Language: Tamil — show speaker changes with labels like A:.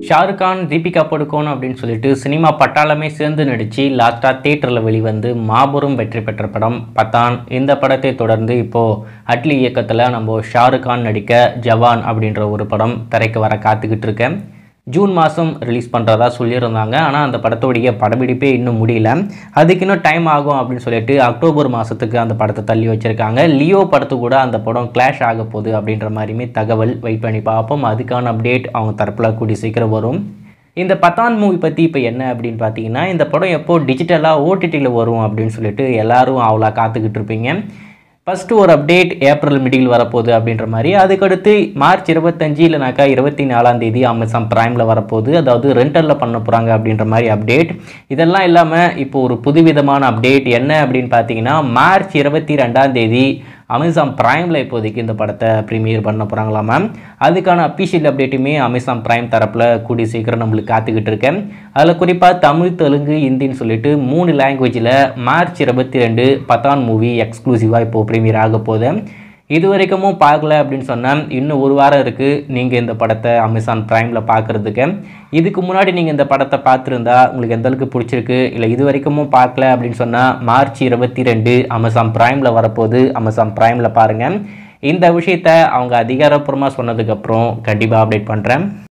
A: ஷாருக் கான் தீபிகா படுகோன் அப்படின்னு சொல்லிட்டு சினிமா பட்டாளமே சேர்ந்து நடித்து லாஸ்ட்டாக தேட்டரில் வெளிவந்து மாபெரும் வெற்றி பெற்ற படம் பத்தான் இந்த படத்தை தொடர்ந்து இப்போது அட்லி இயக்கத்தில் நம்ம ஷாருக் கான் நடிக்க ஜவான் அப்படின்ற ஒரு படம் திரைக்கு வர காத்துக்கிட்டு இருக்கேன் ஜூன் மாதம் ரிலீஸ் பண்ணுறதா சொல்லியிருந்தாங்க ஆனால் அந்த படத்தோடைய படப்பிடிப்பே இன்னும் முடியல அதுக்கு இன்னும் டைம் ஆகும் அப்படின்னு சொல்லிட்டு அக்டோபர் மாதத்துக்கு அந்த படத்தை தள்ளி வச்சுருக்காங்க லியோ படத்து கூட அந்த படம் கிளாஷ் ஆக போகுது அப்படின்ற மாதிரியுமே தகவல் வெயிட் பண்ணி பார்ப்போம் அதுக்கான அப்டேட் அவங்க தரப்பில் கூடி சீக்கிரம் வரும் இந்த பத்தான் மூவி பற்றி இப்போ என்ன அப்படின்னு பார்த்தீங்கன்னா இந்த படம் எப்போ டிஜிட்டலாக ஓடிடியில் வரும் அப்படின்னு சொல்லிட்டு எல்லாரும் அவ்வளோ காத்துக்கிட்டு இருப்பீங்க ஃபஸ்ட்டு ஒரு அப்டேட் ஏப்ரல் மிடில் வரப்போகுது அப்படின்ற மாதிரி அதுக்கடுத்து மார்ச் இருபத்தஞ்சு இல்லைனாக்கா இருபத்தி நாலாம் தேதி அமேசான் ப்ரைமில் வரப்போகுது அதாவது ரெண்டரில் பண்ண போகிறாங்க அப்படின்ற மாதிரி அப்டேட் இதெல்லாம் இல்லாமல் இப்போ ஒரு புதுவிதமான அப்டேட் என்ன அப்படின்னு பார்த்தீங்கன்னா மார்ச் இருபத்தி ரெண்டாம் தேதி அமேசான் ப்ரைமில் இப்போதைக்கு இந்த படத்தை ப்ரீமியர் பண்ண போகிறாங்களாம் மேம் அதுக்கான அஃபிஷியல் அப்டேட்டுமே அமேசான் ப்ரைம் தரப்பில் கூடி சீக்கிரம் நம்மளுக்கு காத்துக்கிட்டு இருக்கேன் அதில் குறிப்பாக தமிழ் தெலுங்கு ஹிந்தின்னு சொல்லிட்டு மூணு லாங்குவேஜில் மார்ச் இருபத்தி ரெண்டு பத்தான் மூவி எக்ஸ்க்ளூசிவாக இப்போது ப்ரீமியர் ஆக போகுது இது வரைக்கும் பார்க்கல அப்படின்னு சொன்னால் இன்னும் ஒரு வாரம் இருக்குது நீங்கள் இந்த படத்தை அமேசான் ப்ரைமில் பார்க்குறதுக்கு இதுக்கு முன்னாடி நீங்கள் இந்த படத்தை பார்த்துருந்தா உங்களுக்கு எந்த அளவுக்கு பிடிச்சிருக்கு இல்லை இது வரைக்கும் பார்க்கல அப்படின்னு சொன்னால் மார்ச் இருபத்தி ரெண்டு அமேசான் ப்ரைமில் வரப்போகுது அமேசான் ப்ரைமில் பாருங்கள் இந்த விஷயத்த அவங்க அதிகாரப்பூர்வமாக சொன்னதுக்கப்புறம் கண்டிப்பாக அப்டேட் பண்ணுறேன்